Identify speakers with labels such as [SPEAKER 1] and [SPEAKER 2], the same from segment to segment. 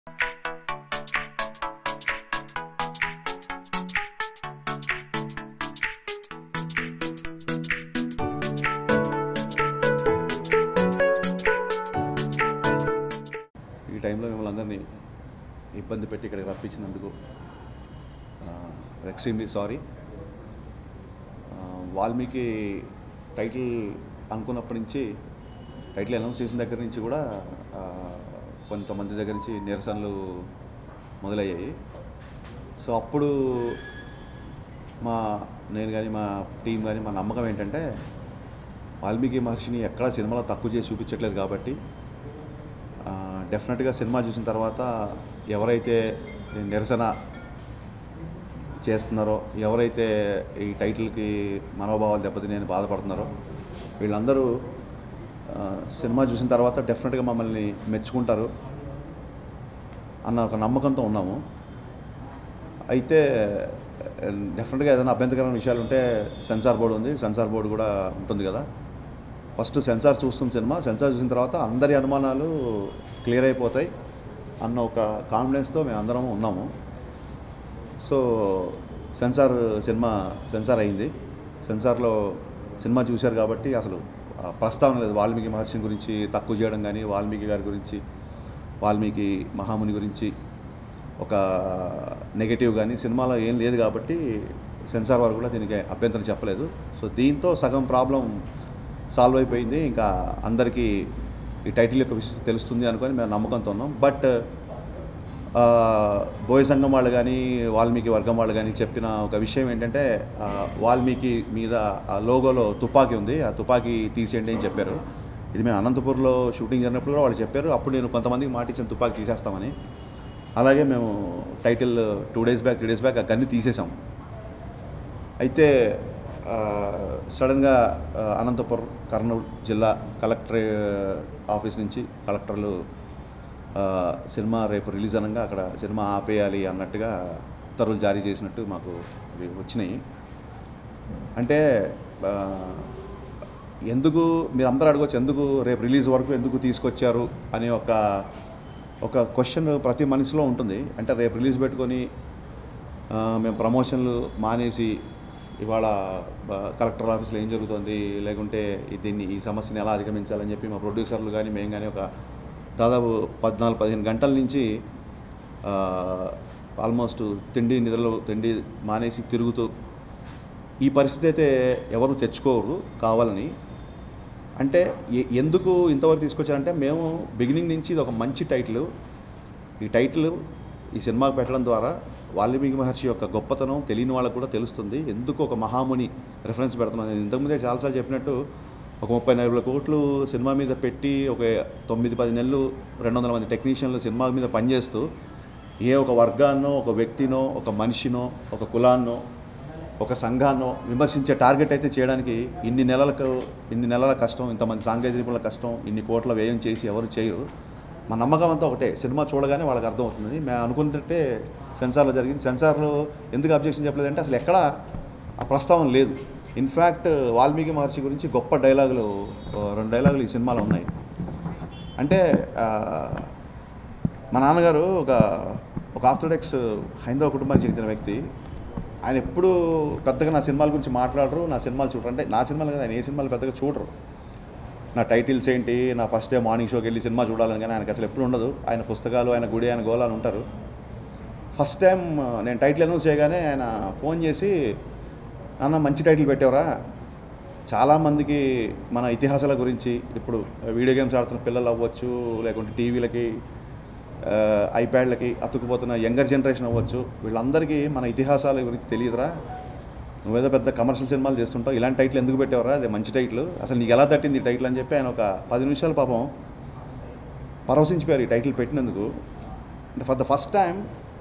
[SPEAKER 1] ఈ టైంలో మిమ్మల్ని అందరినీ ఇబ్బంది పెట్టి ఇక్కడికి రప్పించినందుకు ఎక్స్ట్రీమ్లీ సారీ వాల్మీకి టైటిల్ అనుకున్నప్పటి నుంచి టైటిల్ అనౌన్స్ చేసిన దగ్గర నుంచి కూడా ఆ, కొంతమంది దగ్గర నుంచి నిరసనలు మొదలయ్యాయి సో అప్పుడు మా నేను కానీ మా టీం కానీ మా నమ్మకం ఏంటంటే వాల్మీకి మహర్షిని ఎక్కడా సినిమాలో తక్కువ చేసి చూపించట్లేదు కాబట్టి ఆ, డెఫినెట్గా సినిమా చూసిన తర్వాత ఎవరైతే నిరసన చేస్తున్నారో ఎవరైతే ఈ టైటిల్కి మనోభావాలు దెబ్బతిని బాధపడుతున్నారో వీళ్ళందరూ ఆ, సినిమా చూసిన తర్వాత డెఫినెట్గా మమ్మల్ని మెచ్చుకుంటారు అన్న ఒక నమ్మకంతో ఉన్నాము అయితే డెఫినెట్గా ఏదైనా అభ్యంతరకరమైన విషయాలు ఉంటే సెన్సార్ బోర్డు ఉంది సెన్సార్ బోర్డు కూడా ఉంటుంది కదా ఫస్ట్ సెన్సార్ చూస్తున్న సినిమా సెన్సార్ చూసిన తర్వాత అందరి అనుమానాలు క్లియర్ అయిపోతాయి అన్న ఒక కాన్ఫిడెన్స్తో మేము అందరం ఉన్నాము సో సెన్సార్ సినిమా సెన్సార్ అయింది సెన్సార్లో సినిమా చూశారు కాబట్టి అసలు ఆ ప్రస్తావన లేదు వాల్మీకి మహర్షి గురించి తక్కువ చేయడం కానీ వాల్మీకి గారి గురించి వాల్మీకి మహాముని గురించి ఒక నెగటివ్ కానీ సినిమాలో ఏం లేదు కాబట్టి సెన్సార్ వారు కూడా దీనికి అభ్యంతరం చెప్పలేదు సో దీంతో సగం ప్రాబ్లం సాల్వ్ అయిపోయింది ఇంకా అందరికీ ఈ టైటిల్ యొక్క విషయం తెలుస్తుంది అనుకొని మేము నమ్మకంతో ఉన్నాం బట్ ఆ, బోయ సంఘం వాళ్ళు కానీ వాల్మీకి వర్గం వాళ్ళు కానీ చెప్పిన ఒక విషయం ఏంటంటే ఆ, వాల్మీకి మీద ఆ లోగోలో తుపాకీ ఉంది ఆ తుపాకీ తీసేయండి అని చెప్పారు ఇది మేము అనంతపూర్లో షూటింగ్ జరిగినప్పుడు కూడా వాళ్ళు చెప్పారు అప్పుడు నేను కొంతమందికి మాట ఇచ్చిన తుపాకీ తీసేస్తామని అలాగే మేము title two days back three days back ఆ గన్ని తీసేసాం అయితే ఆ, సడన్గా ఆ, అనంతపురం కర్నూలు జిల్లా కలెక్టర్ ఆఫీస్ నుంచి కలెక్టర్లు ఆ, సినిమా రేపు రిలీజ్ అనగా అక్కడ సినిమా ఆపేయాలి అన్నట్టుగా ఉత్తర్వులు జారీ చేసినట్టు మాకు అవి వచ్చినాయి అంటే ఆ, ఎందుకు మీరు అందరూ అడగవచ్చు ఎందుకు రేపు రిలీజ్ వరకు ఎందుకు తీసుకొచ్చారు అనే ఒక ఒక క్వశ్చన్ ప్రతి మనిషిలో ఉంటుంది అంటే రేపు రిలీజ్ పెట్టుకొని ఆ, మేము ప్రమోషన్లు మానేసి ఇవాళ బ- కలెక్టర్ ఆఫీస్లో ఏం జరుగుతుంది లేకుంటే ఈ దీన్ని ఈ సమస్యని ఎలా అధిగమించాలని చెప్పి మా ప్రొడ్యూసర్లు కానీ మేము కానీ ఒక దాదాపు పద్నాలుగు పదిహేను గంటల నుంచి ఆ, ఆల్మోస్ట్ తిండి నిద్రలు తిండి మానేసి తిరుగుతూ ఈ పరిస్థితి అయితే ఎవరు తెచ్చుకోరు కావాలని అంటే ఎ- ఎందుకు ఇంతవరకు తీసుకొచ్చారంటే మేము బిగినింగ్ నుంచి ఇది ఒక మంచి టైటిల్ ఈ టైటిల్ ఈ సినిమాకు పెట్టడం ద్వారా వాల్మీకి మహర్షి యొక్క గొప్పతనం తెలియని వాళ్ళకు కూడా తెలుస్తుంది ఎందుకు ఒక మహాముని రెఫరెన్స్ పెడుతున్నాను నేను ఇంతకుముందే చాలాసార్లు చెప్పినట్టు ఒక ముప్పై నలభై కోట్లు సినిమా మీద పెట్టి ఒక తొమ్మిది పది నెలలు రెండు వందల మంది టెక్నీషియన్లు సినిమా మీద పనిచేస్తూ ఏ ఒక వర్గాన్నో ఒక వ్యక్తినో ఒక మనిషినో ఒక కులాన్నో ఒక సంఘాన్నో విమర్శించే టార్గెట్ అయితే చేయడానికి ఇన్ని నెలలకు ఇన్ని నెలల కష్టం ఇంతమంది సాంకేతిక నిపుణుల కష్టం ఇన్ని కోట్ల వ్యయం చేసి ఎవరు చేయరు మా నమ్మకం అంతా ఒకటే సినిమా చూడగానే వాళ్ళకి అర్థమవుతుంది మేము అనుకున్నట్టే సెన్సార్లో జరిగింది సెన్సార్లో ఎందుకు అబ్జెక్షన్ చెప్పలేదంటే అసలు ఎక్కడ ఆ ప్రస్తావన లేదు ఇన్ఫ్యాక్ట్ వాల్మీకి మహర్షి గురించి గొప్ప డైలాగులు ఓ రెండు డైలాగులు ఈ సినిమాలో ఉన్నాయి అంటే ఆ, మా నాన్నగారు ఒక ఒక ఆర్థోడాక్స్ హైందవ కుటుంబానికి చెందిన వ్యక్తి ఆయన ఎప్పుడు పెద్దగా నా సినిమాల గురించి మాట్లాడరు నా సినిమాలు చూడరు అంటే నా సినిమాలు కదా ఆయన ఏ సినిమాలు పెద్దగా చూడరు నా టైటిల్స్ ఏంటి నా ఫస్ట్ డే మార్నింగ్ షోకి వెళ్ళి సినిమా చూడాలని కానీ ఆయనకు అసలు ఎప్పుడు ఉండదు ఆయన పుస్తకాలు ఆయన గుడి ఆయన గోళ అని ఉంటారు ఫస్ట్ టైం నేను టైటిల్ అనౌన్స్ చేయగానే ఆయన ఫోన్ చేసి నాన్న మంచి టైటిల్ పెట్టేవరా చాలామందికి మన ఇతిహాసాల గురించి ఇప్పుడు వీడియో గేమ్స్ ఆడుతున్న పిల్లలు అవ్వచ్చు లేకుంటే టీవీలకి ఆ, ఐప్యాడ్లకి అతుక్కుపోతున్న యంగర్ జనరేషన్ అవ్వచ్చు వీళ్ళందరికీ మన ఇతిహాసాల గురించి తెలియదురా నువ్వేదో పెద్ద కమర్షియల్ సినిమాలు చేస్తుంటావు ఇలాంటి టైటిల్ ఎందుకు పెట్టేవరా అది మంచి టైటిల్ అసలు నీకు ఎలా తట్టింది ఈ టైటిల్ అని చెప్పి ఆయన ఒక పది నిమిషాలు పాపం పరవశించిపోయారు ఈ టైటిల్ పెట్టినందుకు అంటే ఫర్ ద ఫస్ట్ టైం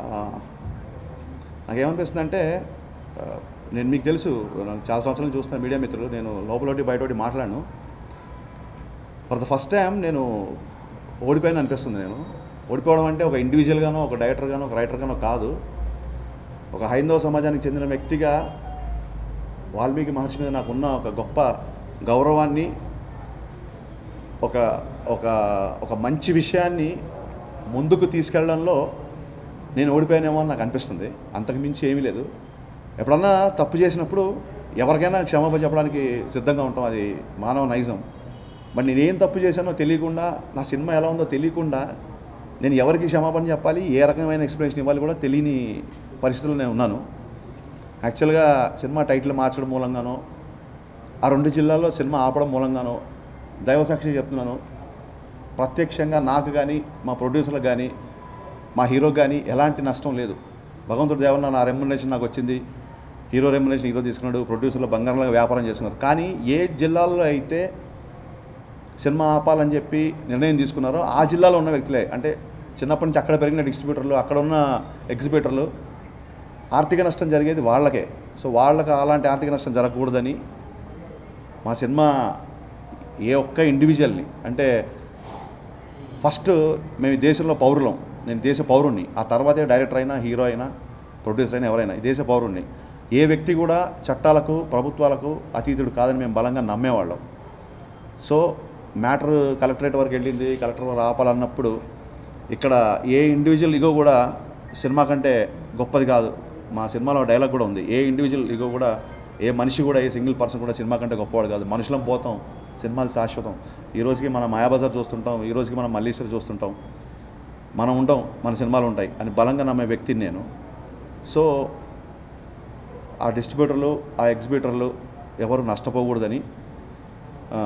[SPEAKER 1] నాకేమనిపిస్తుంది అంటే నేను మీకు తెలుసు నాకు చాలా సంవత్సరాలు చూస్తున్న మీడియా మిత్రులు నేను లోపలొట్టి బయటోటి మాట్లాడను ఫర్ ద ఫస్ట్ టైం నేను ఓడిపోయాను అనిపిస్తుంది నేను ఓడిపోవడం అంటే ఒక ఇండివిజువల్గానో ఒక డైరెక్టర్గానో ఒక రైటర్గానో కాదు ఒక హైందవ సమాజానికి చెందిన వ్యక్తిగా వాల్మీకి మహర్షి మీద నాకున్న ఒక గొప్ప గౌరవాన్ని ఒక ఒక ఒక మంచి విషయాన్ని ముందుకు తీసుకెళ్ళడంలో నేను ఓడిపోయానేమో అని నాకు అనిపిస్తుంది అంతకు మించి ఏమీ లేదు ఎప్పుడన్నా తప్పు చేసినప్పుడు ఎవరికైనా క్షమాపణ చెప్పడానికి సిద్ధంగా ఉంటాం అది మానవ నైజం మరి నేనేం తప్పు చేశానో తెలియకుండా నా సినిమా ఎలా ఉందో తెలియకుండా నేను ఎవరికి క్షమాపణ చెప్పాలి ఏ రకమైన ఎక్స్ప్లెనేషన్ ఇవ్వాలి కూడా తెలియని పరిస్థితుల్లో నేను ఉన్నాను యాక్చువల్గా సినిమా టైటిల్ మార్చడం మూలంగానో ఆ రెండు జిల్లాల్లో సినిమా ఆపడం మూలంగానో దైవసాక్షి చెప్తున్నాను ప్రత్యక్షంగా నాకు కానీ మా ప్రొడ్యూసర్లకు కానీ మా హీరోకి కానీ ఎలాంటి నష్టం లేదు భగవంతుడి దేవన్న నా రెమ్యునరేషన్ నాకు వచ్చింది హీరో రెమ్యునరేషన్ హీరో తీసుకున్నాడు ప్రొడ్యూసర్లు బంగారంలాగా వ్యాపారం చేస్తున్నారు కానీ ఏ జిల్లాల్లో అయితే సినిమా ఆపాలని చెప్పి నిర్ణయం తీసుకున్నారో ఆ జిల్లాలో ఉన్న వ్యక్తులే అంటే చిన్నప్పటి నుంచి అక్కడ పెరిగిన డిస్ట్రిబ్యూటర్లు అక్కడ ఉన్న ఎగ్జిబిటర్లు ఆర్థిక నష్టం జరిగేది వాళ్ళకే సో వాళ్ళకి అలాంటి ఆర్థిక నష్టం జరగకూడదని మా సినిమా ఏ ఒక్క ఇండివిజువల్ని అంటే ఫస్ట్ మేము ఈ దేశంలో పౌరులం నేను దేశ పౌరుణ్ణి ఆ తర్వాతే డైరెక్టర్ అయినా హీరో అయినా ప్రొడ్యూసర్ అయినా ఎవరైనా ఈ దేశ పౌరుణ్ణి ఏ వ్యక్తి కూడా చట్టాలకు ప్రభుత్వాలకు అతీతుడు కాదని మేము బలంగా నమ్మేవాళ్ళం సో మ్యాటర్ కలెక్టరేట్ వరకు వెళ్ళింది కలెక్టర్ వరకు ఆపాలన్నప్పుడు ఇక్కడ ఏ ఇండివిజువల్ ఇగో కూడా సినిమా కంటే గొప్పది కాదు మా సినిమాలో డైలాగ్ కూడా ఉంది ఏ ఇండివిజువల్ ఇగో కూడా ఏ మనిషి కూడా ఏ సింగిల్ పర్సన్ కూడా సినిమా కంటే గొప్పవాడు కాదు మనుషులం పోతాం సినిమాలు శాశ్వతం ఈ రోజుకి మనం మాయాబజార్ చూస్తుంటాం ఈ రోజుకి మనం మల్లీశ్వరి చూస్తుంటాం మనం ఉంటాం మన సినిమాలు ఉంటాయి అని బలంగా నమ్మే వ్యక్తిని నేను సో ఆ డిస్ట్రిబ్యూటర్లు ఆ ఎగ్జిబిటర్లు ఎవరు నష్టపోకూడదని ఆ,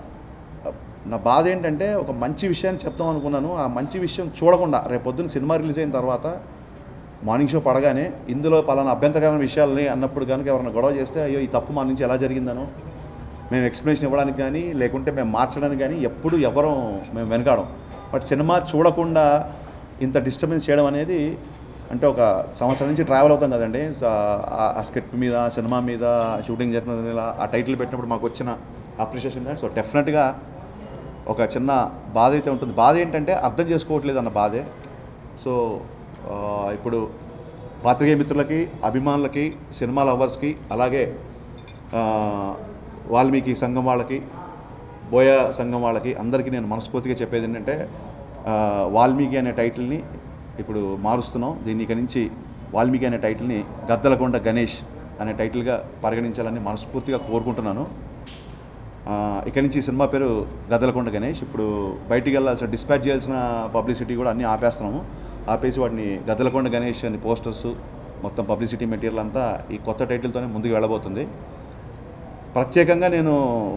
[SPEAKER 1] నా బాధ ఏంటంటే ఒక మంచి విషయాన్ని చెప్తాం అనుకున్నాను ఆ మంచి విషయం చూడకుండా రేపు పొద్దున్న సినిమా రిలీజ్ అయిన తర్వాత మార్నింగ్ షో పడగానే ఇందులో పలానా అభ్యంతరకరమైన విషయాలని అన్నప్పుడు కనుక ఎవరైనా గొడవ చేస్తే అయ్యో ఈ తప్పు మా నుంచి ఎలా జరిగిందనో మేము ఎక్స్ప్లెనేషన్ ఇవ్వడానికి కానీ లేకుంటే మేము మార్చడానికి కానీ ఎప్పుడు ఎవరం మేము వెనకాడం బట్ సినిమా చూడకుండా ఇంత డిస్టర్బెన్స్ చేయడం అనేది అంటే ఒక సంవత్సరం నుంచి ట్రావెల్ అవుతాం కదండి స- ఆ- ఆ స్క్రిప్ట్ మీద సినిమా మీద షూటింగ్ జరిపిన మీద ఆ టైటిల్ పెట్టినప్పుడు మాకు వచ్చిన అప్రిషియేషన్ సో డెఫినెట్గా ఒక చిన్న బాధ అయితే ఉంటుంది బాధ ఏంటంటే అర్థం చేసుకోవట్లేదు అన్న బాధే సో ఆ, ఇప్పుడు పాత్రికేయ మిత్రులకి అభిమానులకి సినిమా లవర్స్కి అలాగే ఆ, వాల్మీకి సంఘం వాళ్ళకి బోయ సంఘం వాళ్ళకి అందరికీ నేను మనస్ఫూర్తిగా చెప్పేది ఏంటంటే ఆ, వాల్మీకి అనే టైటిల్ని ఇప్పుడు మారుస్తున్నాం దీన్ని ఇక నుంచి వాల్మీకి అనే టైటిల్ని గద్దలకొండ గణేష్ అనే టైటిల్గా పరిగణించాలని మనస్ఫూర్తిగా కోరుకుంటున్నాను ఆ, ఇక నుంచి ఈ సినిమా పేరు గద్దలకొండ గణేష్ ఇప్పుడు బయటికి వెళ్ళాల్సిన డిస్పాచ్ చేయాల్సిన పబ్లిసిటీ కూడా అన్నీ ఆపేస్తున్నాము ఆపేసి వాటిని గద్దలకొండ గణేష్ అని పోస్టర్స్ మొత్తం పబ్లిసిటీ మెటీరియల్ అంతా ఈ కొత్త టైటిల్తోనే ముందుకు వెళ్ళబోతుంది ప్రత్యేకంగా నేను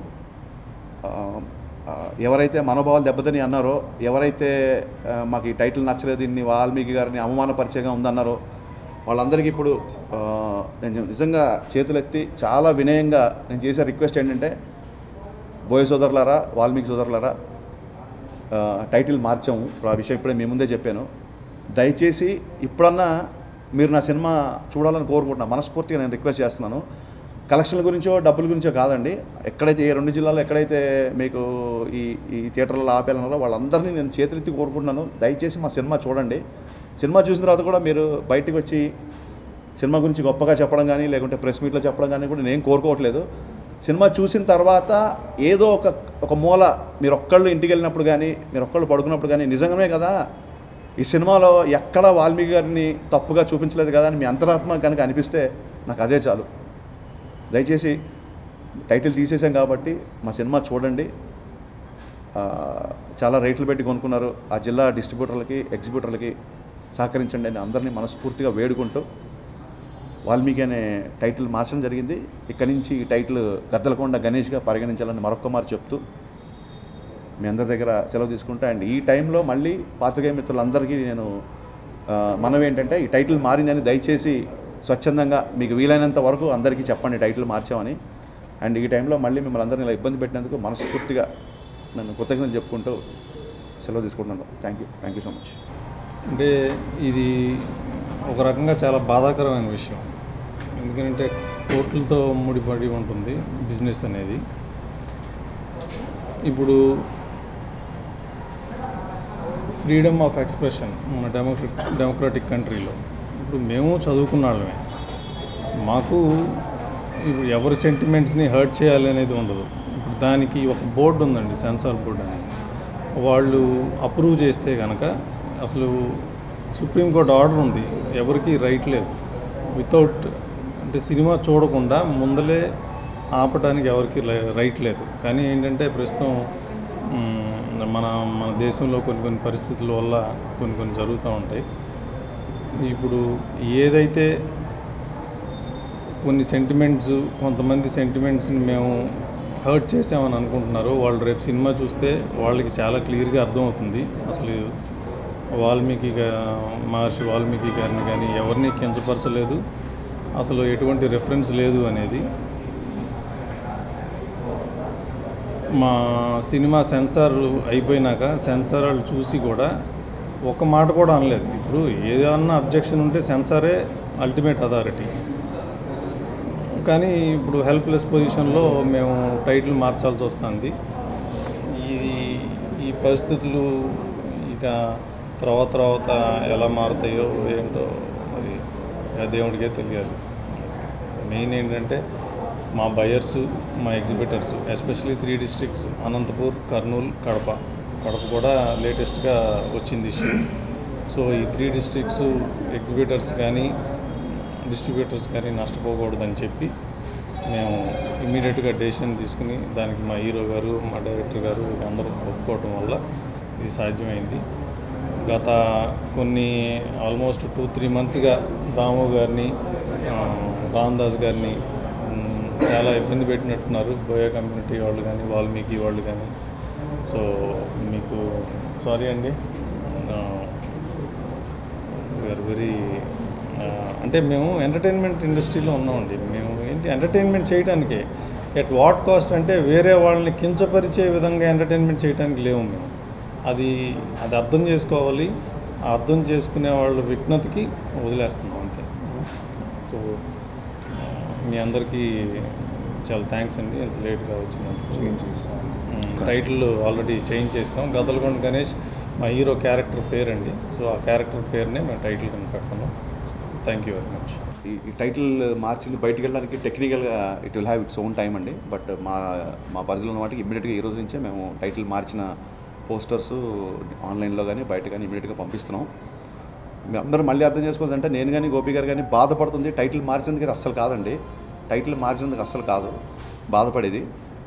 [SPEAKER 1] ఆ, ఆ, ఎవరైతే మనోభావాలు దెబ్బతిని అన్నారో ఎవరైతే ఆ, మాకు ఈ టైటిల్ నచ్చలేదు ఇన్ని వాల్మీకి గారిని అవమానపరిచేగా ఉందన్నారో వాళ్ళందరికీ ఇప్పుడు ఆ, నేను నిజంగా చేతులెత్తి చాలా వినయంగా నేను చేసే రిక్వెస్ట్ ఏంటంటే బోయ సోదరులారా వాల్మీకి సోదరులారా ఆ, టైటిల్ మార్చాము ఇప్పుడు ఆ విషయం ఇప్పుడే మీ ముందే చెప్పాను దయచేసి ఇప్పుడన్నా మీరు నా సినిమా చూడాలని కోరుకుంటున్నా మనస్ఫూర్తిగా నేను రిక్వెస్ట్ చేస్తున్నాను కలెక్షన్ల గురించో డబ్బుల గురించో కాదండి ఎక్కడైతే ఏ రెండు జిల్లాలో ఎక్కడైతే మీకు ఈ ఈ థియేటర్లలో ఆపేయాలన్నారో వాళ్ళందరినీ నేను చేతులెత్తి కోరుకుంటున్నాను దయచేసి మా సినిమా చూడండి సినిమా చూసిన తర్వాత కూడా మీరు బయటికి వచ్చి సినిమా గురించి గొప్పగా చెప్పడం కానీ లేకుంటే ప్రెస్ మీట్లో చెప్పడం కానీ కూడా నేను కోరుకోవట్లేదు సినిమా చూసిన తర్వాత ఏదో ఒక ఒక మూల మీరు ఒక్కళ్ళు ఇంటికి వెళ్ళినప్పుడు కానీ మీరు ఒక్కళ్ళు పడుకున్నప్పుడు కానీ నిజంగానే కదా ఈ సినిమాలో ఎక్కడ వాల్మీకి గారిని తప్పుగా చూపించలేదు కదా అని మీ అంతరాత్మ కనుక అనిపిస్తే నాకు అదే చాలు దయచేసి టైటిల్ తీసేసాం కాబట్టి మా సినిమా చూడండి ఆ, చాలా రేట్లు పెట్టి కొనుక్కున్నారు ఆ జిల్లా డిస్ట్రిబ్యూటర్లకి ఎగ్జిబ్యూటర్లకి సహకరించండి అని అందరినీ మనస్ఫూర్తిగా వేడుకుంటూ వాల్మీకి అనే టైటిల్ మార్చడం జరిగింది ఇక్కడి నుంచి ఈ టైటిల్ గద్దలకొండ గణేష్గా పరిగణించాలని మరొక్క మారు చెప్తూ మీ అందరి దగ్గర సెలవు తీసుకుంటా అండ్ ఈ టైంలో మళ్ళీ పాత్రికేయ మిత్రులందరికీ నేను ఆ, మనవి ఏంటంటే ఈ టైటిల్ మారిందని దయచేసి స్వచ్ఛందంగా మీకు వీలైనంత వరకు అందరికీ చెప్పండి టైటిల్ మార్చామని అండ్ ఈ టైంలో మళ్ళీ మిమ్మల్ని అందరినీ ఇలా ఇబ్బంది పెట్టినందుకు మనస్ఫూర్తిగా నన్ను కృతజ్ఞతలు చెప్పుకుంటూ సెలవు తీసుకుంటున్నాను thank you thank you so much
[SPEAKER 2] అంటే ఇది ఒక రకంగా చాలా బాధాకరమైన విషయం ఎందుకంటే కోట్లతో ముడిపడి ఉంటుంది బిజినెస్ అనేది ఇప్పుడు ఫ్రీడమ్ ఆఫ్ ఎక్స్ప్రెషన్ మన డెమోక్రట్ డెమోక్రాటిక్ కంట్రీలో ఇప్పుడు మేము చదువుకున్న వాళ్ళమే మాకు ఇప్పుడు ఎవరి సెంటిమెంట్స్ని హర్ట్ చేయాలి అనేది ఉండదు ఇప్పుడు దానికి ఒక బోర్డు ఉందండి సెన్సార్ బోర్డు అని వాళ్ళు అప్రూవ్ చేస్తే కనుక అసలు సుప్రీంకోర్టు ఆర్డర్ ఉంది ఎవరికి రైట్ లేదు వితౌట్ అంటే సినిమా చూడకుండా ముందలే ఆపడానికి ఎవరికి లై- రైట్ లేదు కానీ ఏంటంటే ప్రస్తుతం మ్, మన మన దేశంలో కొన్ని కొన్ని పరిస్థితుల వల్ల కొన్ని కొన్ని జరుగుతూ ఉంటాయి ఇప్పుడు ఏదైతే కొన్ని సెంటిమెంట్స్ కొంతమంది సెంటిమెంట్స్ని మేము హర్ట్ చేసామని అనుకుంటున్నారు వాళ్ళు రేపు సినిమా చూస్తే వాళ్ళకి చాలా క్లియర్గా అర్థమవుతుంది అసలు వాల్మీకి గా- మహర్షి వాల్మీకి గారిని కానీ ఎవరిని కించపరచలేదు అసలు ఎటువంటి రెఫరెన్స్ లేదు అనేది మా సినిమా సెన్సార్ అయిపోయినాక సెన్సార్ వాళ్ళు చూసి కూడా ఒక మాట కూడా అనలేదు ఇప్పుడు ఏదన్నా అబ్జెక్షన్ ఉంటే సెన్సారే అల్టిమేట్ అథారిటీ కానీ ఇప్పుడు హెల్ప్లెస్ పొజిషన్లో మేము టైటిల్ మార్చాల్సి వస్తుంది ఈ ఈ పరిస్థితులు ఇక తర్వాత తర్వాత ఎలా మారుతాయో ఏంటో అది ఆ దేవుడికే తెలియాలి మెయిన్ ఏంటంటే మా బయర్స్ మా exhibitors especially three districts Anantapur Kurnool Kadapa Kadapa కూడా లేటెస్ట్గా వచ్చింది ఇష్యూ సో ఈ త్రీ డిస్ట్రిక్ట్స్ ఎగ్జిబిటర్స్ కానీ డిస్ట్రిబ్యూటర్స్ కానీ నష్టపోకూడదని చెప్పి మేము ఇమీడియట్గా డెసిషన్ తీసుకుని దానికి మా హీరో గారు మా డైరెక్టర్ గారు అందరూ ఒప్పుకోవటం వల్ల ఇది సాధ్యమైంది గత కొన్ని ఆల్మోస్ట్ టూ త్రీ మంత్స్గా దాము గారిని ఆ, రామదాస్ గారిని మ్, చాలా ఇబ్బంది పెట్టినట్టున్నారు బోయా కమ్యూనిటీ వాళ్ళు కానీ వాల్మీకి వాళ్ళు కానీ సో మీకు సారీ అండి వీఆర్ వెరీ అంటే మేము ఎంటర్టైన్మెంట్ ఇండస్ట్రీలో ఉన్నామండి మేము ఏంటి ఎంటర్టైన్మెంట్ చేయడానికే ఎట్ వాట్ కాస్ట్ అంటే వేరే వాళ్ళని కించపరిచే విధంగా ఎంటర్టైన్మెంట్ చేయడానికి లేవు మేము అది అది అర్థం చేసుకోవాలి ఆ అర్థం చేసుకునే వాళ్ళ విఘ్నతకి వదిలేస్తున్నాం అంతే సో ఆ, మీ అందరికీ చాలా థ్యాంక్స్ అండి ఇంత లేట్గా వచ్చినందుకు టైటిల్ ఆల్రెడీ చేంజ్ చేస్తాం గదలగొండ గణేష్ మా హీరో క్యారెక్టర్ పేరండి సో ఆ క్యారెక్టర్ పేరునే మేము టైటిల్ కింద పెడుతున్నాం థ్యాంక్ యూ వెరీ మచ్
[SPEAKER 1] ఈ ఈ టైటిల్ మార్చింది బయటికి వెళ్ళడానికి టెక్నికల్గా it will have its own time అండి బట్ మా మా పరిధిలో ఉన్న వాటికి ఇమ్మీడియట్గా ఈ రోజు నుంచే మేము టైటిల్ మార్చిన పోస్టర్స్ ఆన్లైన్లో కానీ బయట కానీ ఇమీడియట్గా పంపిస్తున్నాం మీ అందరూ మళ్ళీ అర్థం చేసుకోవాలంటే నేను కానీ గోపి గారు కానీ బాధపడుతుంది టైటిల్ మార్చినందుకు అస్సలు కాదండి టైటిల్ మార్చినందుకు అస్సలు కాదు బాధపడేది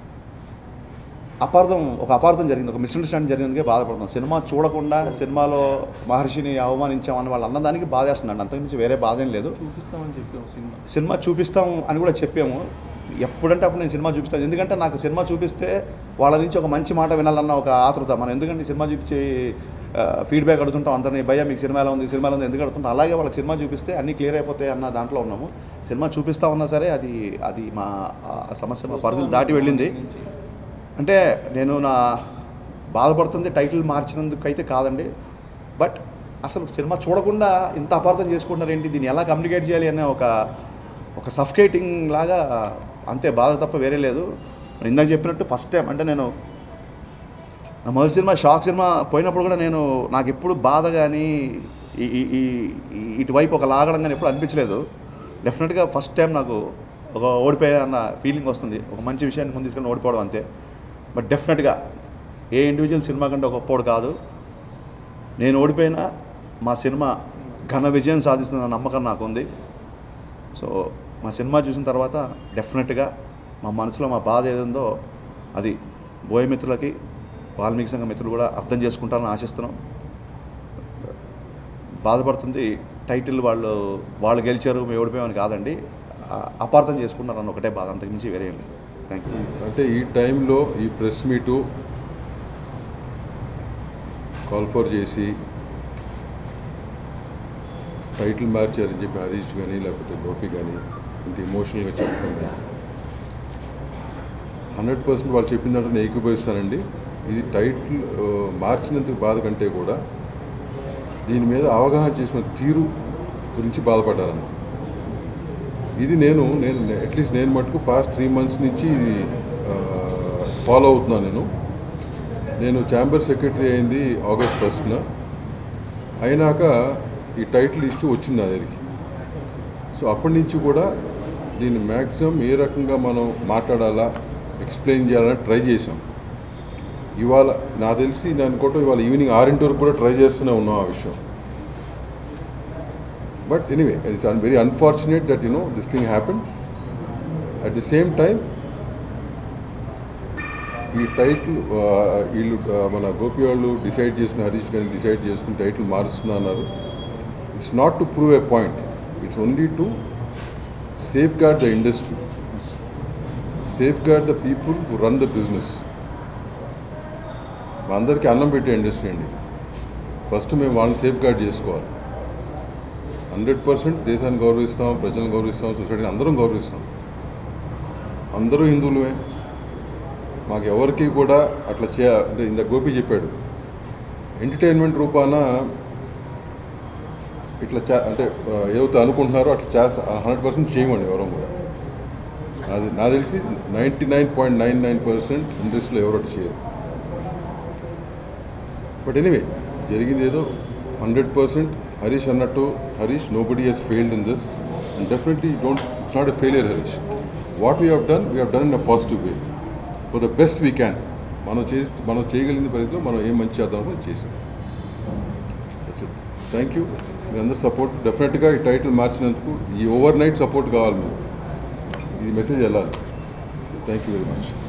[SPEAKER 1] అపార్థం ఒక అపార్థం జరిగింది ఒక మిస్అండర్స్టాండింగ్ జరిగిందుకే బాధపడుతున్నాం సినిమా చూడకుండా సినిమాలో మహర్షిని అవమానించామని వాళ్ళు అన్నదానికి బాధేస్తుందండి అంతకుమించి వేరే బాధ ఏం లేదు
[SPEAKER 2] చూపిస్తామని చెప్పాము సినిమా
[SPEAKER 1] సినిమా చూపిస్తాం అని కూడా చెప్పాము ఎప్పుడంటే అప్పుడు నేను సినిమా చూపిస్తాను ఎందుకంటే నాకు సినిమా చూపిస్తే వాళ్ళ నుంచి ఒక మంచి మాట వినాలన్న ఒక ఆతృత మనం ఎందుకంటే సినిమా చూపించి ఫీడ్బ్యాక్ అడుగుతుంటాం అందరినీ భయ్యా మీకు సినిమా ఎలా ఉంది సినిమా ఎలా ఉంది ఎందుకు అడుగుతుంటాం అలాగే వాళ్ళకి సినిమా చూపిస్తే అన్నీ క్లియర్ అయిపోతాయి అన్న దాంట్లో ఉన్నాము సినిమా చూపిస్తా ఉన్నా సరే అది అది మా ఆ సమస్య మా పరిధులు దాటి వెళ్ళింది అంటే నేను నా బాధపడుతుంది టైటిల్ మార్చినందుకు అయితే కాదండి బట్ అసలు సినిమా చూడకుండా ఇంత అపార్థం చేసుకుంటున్నారు ఏంటి దీన్ని ఎలా కమ్యూనికేట్ చేయాలి అనే ఒక ఒక సఫ్కేటింగ్ లాగా అంతే బాధ తప్ప వేరే లేదు మరి ఇందాక చెప్పినట్టు ఫస్ట్ టైం అంటే నేను నా మొదటి సినిమా షాక్ సినిమా పోయినప్పుడు కూడా నేను నాకు ఎప్పుడు బాధ కానీ ఈ ఈ- ఈ ఈ- ఇటువైపు ఒక లాగడం కానీ ఎప్పుడు అనిపించలేదు డెఫినెట్గా ఫస్ట్ టైం నాకు ఒక ఓడిపోయా అన్న ఫీలింగ్ వస్తుంది ఒక మంచి విషయాన్ని ముందు తీసుకొని ఓడిపోవడం అంతే బట్ డెఫినెట్గా ఏ ఇండివిజువల్ సినిమా కంటే గొప్పోడు కాదు నేను ఓడిపోయినా మా సినిమా ఘన విజయం సాధిస్తున్న నమ్మకం నాకు ఉంది సో మా సినిమా చూసిన తర్వాత డెఫినెట్గా మా మనసులో మా బాధ ఏదుందో అది బోయ మిత్రులకి వాల్మీకి సంఘ మిత్రులు కూడా అర్థం చేసుకుంటారని ఆశిస్తున్నాం బాధపడుతుంది టైటిల్ వాళ్ళు వాళ్ళు గెలిచారు మేము ఓడిపోయామని కాదండి ఆ- అపార్థం చేసుకున్నారని ఒకటే బాధ అంతకుమించి వేరే ఏం లేదు థ్యాంక్ యూ
[SPEAKER 3] అంటే ఈ టైంలో ఈ ప్రెస్ మీటు కాల్ ఫర్ చేసి టైటిల్ మార్చారని చెప్పి హరీష్ కానీ లేకపోతే గోపి కానీ ఇంత ఎమోషనల్గా చెప్పడం కానీ హండ్రెడ్ పర్సెంట్ వాళ్ళు చెప్పిన దాంట్లో నేను ఏకీభవిస్తానండి ఇది టైటిల్ ఆ, మార్చినందుకు బాధ కంటే కూడా దీని మీద అవగాహన చేసిన తీరు గురించి బాధపడ్డారన్న ఇది నేను నేను అట్లీస్ట్ నేను మటుకు పాస్ట్ త్రీ మంత్స్ నుంచి ఇది ఫాలో అవుతున్నాను నేను నేను ఛాంబర్ సెక్రటరీ అయింది ఆగస్ట్ ఫస్ట్న అయినాక ఈ టైటిల్ ఇష్యూ వచ్చింది నా దగ్గరికి సో అప్పటి నుంచి కూడా దీన్ని మ్యాక్సిమం ఏ రకంగా మనం మాట్లాడాలా ఎక్స్ప్లెయిన్ చేయాలని ట్రై చేసాం ఇవాళ నాకు తెలిసి నేను అనుకోవటం ఇవాళ ఈవినింగ్ ఆరింటి వరకు కూడా ట్రై చేస్తూనే ఉన్నాం ఆ విషయం but anyway it's very unfortunate that you know this thing happen at the same time ఈ టైటిల్ వీళ్ళు ఆ, మన గోపి వాళ్ళు డిసైడ్ చేసుకుని హరీష్ గారిని డిసైడ్ చేసుకుని టైటిల్ మారుస్తున్నా అన్నారు it's not to prove a point it's only to safeguard the industry safeguard the people who run the business మా అందరికీ అన్నం పెట్టే ఇండస్ట్రీ అండి ఫస్ట్ మేము వాళ్ళని సేఫ్ గార్డ్ చేసుకోవాలి హండ్రెడ్ పర్సెంట్ దేశాన్ని గౌరవిస్తాం ప్రజలను గౌరవిస్తాం సొసైటీని అందరం గౌరవిస్తాం అందరూ హిందువులమే మాకు ఎవరికి కూడా అట్లా చే అంటే ఇంత గోపి చెప్పాడు ఎంటర్టైన్మెంట్ రూపాన ఇట్లా చే అంటే ఆ, ఏదైతే అనుకుంటున్నారో అట్లా చేస్తా హండ్రెడ్ పర్సెంట్ చేయమండి ఎవరో కూడా అది నాకు తెలిసి ninety nine point nine nine percent ఇండస్ట్రీలో ఎవరు అట్లా చేయరు బట్ ఎనీవే జరిగింది ఏదో హండ్రెడ్ పర్సెంట్ హరీష్ అన్నట్టు Harish nobody he's failed in this and definitely don't it's not a failure Harish what we have done we have done in a positive way for the best we can మనం చే మనం చేయగలిగిన పరిధిలో మనం ఏం మంచి చేద్దామో చేసాం థ్యాంక్ యూ మీ అందరు సపోర్ట్ డెఫినెట్గా ఈ టైటిల్ మార్చినందుకు ఈ ఓవర్ నైట్ సపోర్ట్ కావాలి మీరు ఈ మెసేజ్ వెళ్ళాలి థ్యాంక్ యూ వెరీ మచ్